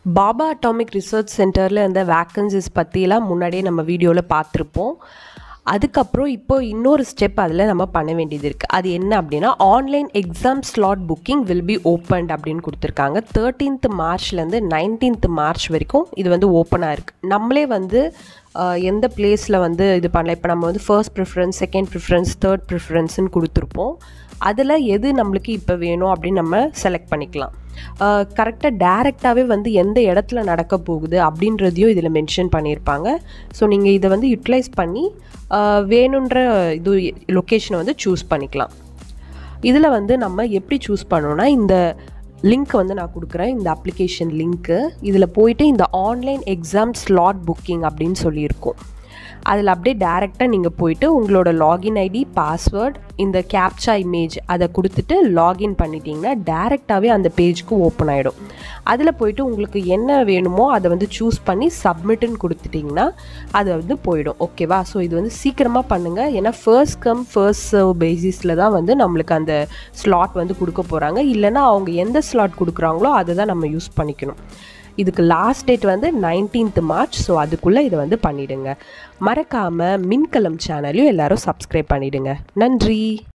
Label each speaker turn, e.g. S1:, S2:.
S1: Baba atomic research சென்டரில் இந்த vacancies பற்றிலாம் முன்னாடியே நம்ம வீடியோவில் பார்த்துருப்போம் அதுக்கப்புறம் இப்போ இன்னொரு ஸ்டெப் அதில் நம்ம பண்ண வேண்டியது இருக்குது அது என்ன அப்படின்னா online exam slot booking will be opened அப்படின்னு கொடுத்துருக்காங்க தேர்ட்டீன்த் மார்ச்லேருந்து நைன்டீன்த் மார்ச் வரைக்கும் இது வந்து ஓப்பனாக இருக்குது நம்மளே வந்து அஹ், எந்த பிளேஸில் வந்து இது பண்ணலாம் இப்போ நம்ம வந்து first preference second preference third ப்ரிஃபரன்ஸ்னு கொடுத்துருப்போம் அதில் எது நம்மளுக்கு இப்போ வேணும் அப்படின்னு நம்ம செலக்ட் பண்ணிக்கலாம் கரெக்டாக டேரெக்டாகவே வந்து எந்த இடத்துல நடக்க போகுது அப்படின்றதையும் இதில் மென்ஷன் பண்ணியிருப்பாங்க ஸோ நீங்கள் இதை வந்து யூட்டிலைஸ் பண்ணி அஹ், வேணுன்ற இது லொக்கேஷனை வந்து சூஸ் பண்ணிக்கலாம் இதில் வந்து நம்ம எப்படி சூஸ் பண்ணோன்னா இந்த லிங்க் வந்து நான் கொடுக்குறேன் இந்த அப்ளிகேஷன் லிங்க்கு இதில் போயிட்டு இந்த ஆன்லைன் எக்ஸாம் ஸ்லாட் புக்கிங் அப்படின்னு சொல்லியிருக்கோம் அதில் அப்படியே டேரெக்டாக நீங்கள் போயிட்டு உங்களோட லாகின் ஐடி பாஸ்வேர்ட் இந்த கேப்சா இமேஜ் அதை கொடுத்துட்டு லாகின் பண்ணிட்டீங்கன்னா டேரெக்டாகவே அந்த பேஜ்க்கு ஓப்பன் ஆகிடும் அதில் போயிட்டு உங்களுக்கு என்ன வேணுமோ அதை வந்து சூஸ் பண்ணி சப்மிட்டுன்னு கொடுத்துட்டிங்கன்னா அது வந்து போயிடும் ஓகேவா ஸோ இது வந்து சீக்கிரமாக பண்ணுங்கள் ஏன்னா ஃபர்ஸ்ட் கம் ஃபர்ஸ்ட் சர்வ் பேசிஸில் தான் வந்து நம்மளுக்கு அந்த ஸ்லாட் வந்து கொடுக்க போகிறாங்க இல்லைன்னா அவங்க எந்த ஸ்லாட் கொடுக்குறாங்களோ அதை தான் நம்ம யூஸ் பண்ணிக்கணும் இதுக்கு லாஸ்ட் டேட் வந்து நைன்டீன்த் மார்ச் ஸோ அதுக்குள்ளே இதை வந்து பண்ணிடுங்க மறக்காமல் மின்கலம் சேனலையும் எல்லாரும் சப்ஸ்கிரைப் பண்ணிடுங்க நன்றி